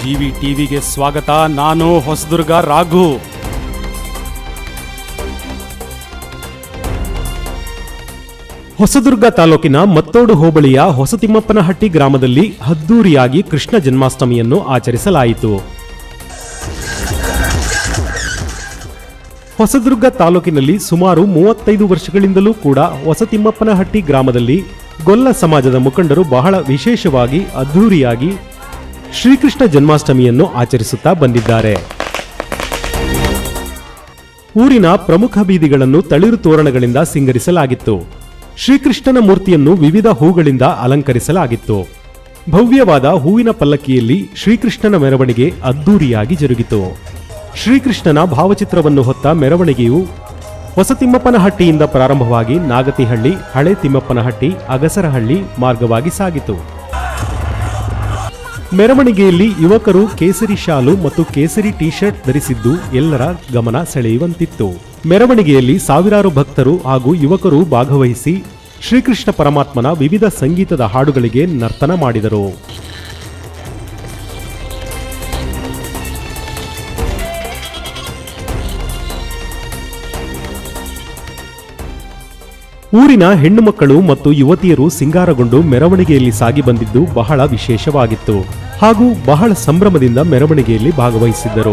GV ಟಿವಿಗೆ ಸ್ವಾಗತ ನಾನು ಹೊಸದುರ್ಗ ರಾಘು ಹೊಸದುರ್ಗ ತಾಲೂಕಿನ ಮತ್ತೋಡು ಹೋಬಳಿಯ ಹೊಸತಿಮ್ಮಪ್ಪನಹಟ್ಟಿ ಗ್ರಾಮದಲ್ಲಿ ಅದ್ದೂರಿಯಾಗಿ ಕೃಷ್ಣ ಜನ್ಮಾಷ್ಟಮಿಯನ್ನು ಆಚರಿಸಲಾಯಿತು ಹೊಸದುರ್ಗ ತಾಲೂಕಿನಲ್ಲಿ ಸುಮಾರು ಮೂವತ್ತೈದು ವರ್ಷಗಳಿಂದಲೂ ಕೂಡ ಹೊಸತಿಮ್ಮಪ್ಪನಹಟ್ಟಿ ಗ್ರಾಮದಲ್ಲಿ ಗೊಲ್ಲ ಸಮಾಜದ ಮುಖಂಡರು ಬಹಳ ವಿಶೇಷವಾಗಿ ಅದ್ಧೂರಿಯಾಗಿ ಶ್ರೀಕೃಷ್ಣ ಜನ್ಮಾಷ್ಟಮಿಯನ್ನು ಆಚರಿಸುತ್ತಾ ಬಂದಿದ್ದಾರೆ ಊರಿನ ಪ್ರಮುಖ ಬೀದಿಗಳನ್ನು ತಳಿರು ತೋರಣಗಳಿಂದ ಸಿಂಗರಿಸಲಾಗಿತ್ತು ಶ್ರೀಕೃಷ್ಣನ ಮೂರ್ತಿಯನ್ನು ವಿವಿಧ ಹೂಗಳಿಂದ ಅಲಂಕರಿಸಲಾಗಿತ್ತು ಭವ್ಯವಾದ ಹೂವಿನ ಪಲ್ಲಕ್ಕಿಯಲ್ಲಿ ಶ್ರೀಕೃಷ್ಣನ ಮೆರವಣಿಗೆ ಅದ್ದೂರಿಯಾಗಿ ಜರುಗಿತು ಶ್ರೀಕೃಷ್ಣನ ಭಾವಚಿತ್ರವನ್ನು ಹೊತ್ತ ಮೆರವಣಿಗೆಯು ಹೊಸತಿಮ್ಮಪ್ಪನಹಟ್ಟಿಯಿಂದ ಪ್ರಾರಂಭವಾಗಿ ನಾಗತಿಹಳ್ಳಿ ಹಳೆ ತಿಮ್ಮಪ್ಪನಹಟ್ಟಿ ಅಗಸರಹಳ್ಳಿ ಮಾರ್ಗವಾಗಿ ಸಾಗಿತು ಮೆರವಣಿಗೆಯಲ್ಲಿ ಯುವಕರು ಕೇಸರಿ ಶಾಲು ಮತ್ತು ಕೇಸರಿ ಟಿ ಶರ್ಟ್ ಧರಿಸಿದ್ದು ಎಲ್ಲರ ಗಮನ ಸೆಳೆಯುವಂತಿತ್ತು ಮೆರವಣಿಗೆಯಲ್ಲಿ ಸಾವಿರಾರು ಭಕ್ತರು ಹಾಗೂ ಯುವಕರು ಭಾಗವಹಿಸಿ ಶ್ರೀಕೃಷ್ಣ ಪರಮಾತ್ಮನ ವಿವಿಧ ಸಂಗೀತದ ಹಾಡುಗಳಿಗೆ ನರ್ತನ ಮಾಡಿದರು ಊರಿನ ಹೆಣ್ಣು ಮಕ್ಕಳು ಮತ್ತು ಯುವತಿಯರು ಸಿಂಗಾರಗೊಂಡು ಮೆರವಣಿಗೆಯಲ್ಲಿ ಸಾಗಿ ಬಂದಿದ್ದು ಬಹಳ ವಿಶೇಷವಾಗಿತ್ತು ಹಾಗೂ ಬಹಳ ಸಂಭ್ರಮದಿಂದ ಮೆರವಣಿಗೆಯಲ್ಲಿ ಭಾಗವಹಿಸಿದ್ದರು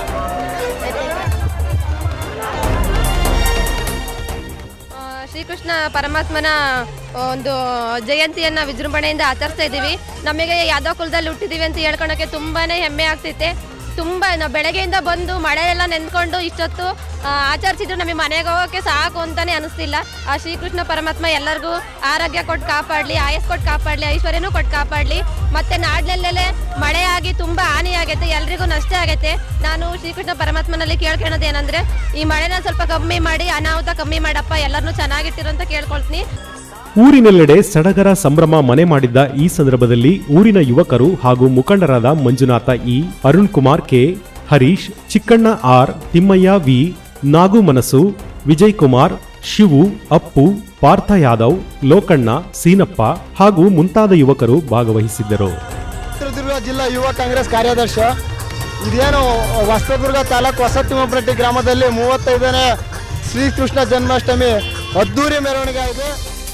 ಆ, ಶ್ರೀಕೃಷ್ಣ ಪರಮಾತ್ಮನ ಒಂದು ಜಯಂತಿಯನ್ನ ವಿಜೃಂಭಣೆಯಿಂದ ಆಚರಿಸ್ತಾ ಇದ್ದೀವಿ ನಮಗೆ ಯಾವ್ದೋ ಕುಲದಲ್ಲಿ ಹುಟ್ಟಿದೀವಿ ಅಂತ ಹೇಳ್ಕೊಳಕ್ಕೆ ತುಂಬಾನೇ ಹೆಮ್ಮೆ ಆಗ್ತೈತೆ ತುಂಬ ನಾವು ಬೆಳಗ್ಗೆಯಿಂದ ಬಂದು ಮಳೆಯೆಲ್ಲ ನೆನ್ಕೊಂಡು ಇಷ್ಟೊತ್ತು ಆ, ಆಚರಿಸಿದ್ರು ನಮಗೆ ಮನೆಗೆ ಹೋಗೋಕ್ಕೆ ಸಾಕು ಅಂತಾನೆ ಅನಿಸ್ತಿಲ್ಲ ಆ ಶ್ರೀಕೃಷ್ಣ ಪರಮಾತ್ಮ ಎಲ್ಲರಿಗೂ ಆರೋಗ್ಯ ಕೊಟ್ಟು ಕಾಪಾಡಲಿ ಆಯಸ್ ಕೊಟ್ಟು ಕಾಪಾಡಲಿ ಐಶ್ವರ್ಯನೂ ಕೊಟ್ಟು ಕಾಪಾಡಲಿ ಮತ್ತೆ ನಾಡ್ನಲ್ಲೆಲ್ಲೇ ಮಳೆ ಆಗಿ ತುಂಬ ಹಾನಿ ಆಗೈತೆ ಎಲ್ರಿಗೂ ನಷ್ಟ ಆಗೈತೆ ನಾನು ಶ್ರೀಕೃಷ್ಣ ಪರಮಾತ್ಮನಲ್ಲಿ ಕೇಳ್ಕೊಳ್ಳೋದು ಏನಂದ್ರೆ ಈ ಮಳೆನ ಸ್ವಲ್ಪ ಕಮ್ಮಿ ಮಾಡಿ ಅನಾಹುತ ಕಮ್ಮಿ ಮಾಡಪ್ಪ ಎಲ್ಲರನ್ನೂ ಚೆನ್ನಾಗಿಟ್ಟಿರು ಅಂತ ಕೇಳ್ಕೊಳ್ತೀನಿ ಊರಿನೆಲ್ಲೆಡೆ ಸಡಗರ ಸಂಭ್ರಮ ಮನೆ ಮಾಡಿದ್ದ ಈ ಸಂದರ್ಭದಲ್ಲಿ ಊರಿನ ಯುವಕರು ಹಾಗೂ ಮುಖಂಡರಾದ Manjunatha E Arun Kumar K Harish Chikkanna R Thimmaiah V Nagu ಮನಸ್ಸು ವಿಜಯ್ ಕುಮಾರ್ ಶಿವು ಅಪ್ಪು ಪಾರ್ಥ ಯಾದವ್ ಲೋಕಣ್ಣ ಸೀನಪ್ಪ ಹಾಗೂ ಮುಂತಾದ ಯುವಕರು ಭಾಗವಹಿಸಿದ್ದರು ಚಿತ್ರದುರ್ಗ ಜಿಲ್ಲಾ ಯುವ ಕಾಂಗ್ರೆಸ್ ಕಾರ್ಯದರ್ಶಿ ಇದೇನು ಹೊಸದುರ್ಗ ತಾಲೂಕು ಹೊಸ ತಿಮ್ಮಪಟ್ಟಿ ಗ್ರಾಮದಲ್ಲಿ ಮೂವತ್ತೈದನೇ ಶ್ರೀಕೃಷ್ಣ ಜನ್ಮಾಷ್ಟಮಿ ಅದ್ದೂರಿ ಮೆರವಣಿಗೆ ಇದೆ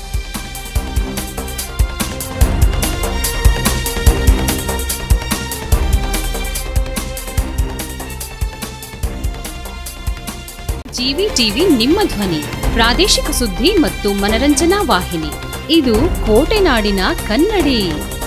ಜಿವಿ ಟಿವಿ ನಿಮ್ಮ ಧ್ವನಿ ಪ್ರಾದೇಶಿಕ ಸುದ್ದಿ ಮತ್ತು ಮನರಂಜನಾ ವಾಹಿನಿ ಇದು ಕೋಟೆನಾಡಿನ ಕನ್ನಡಿ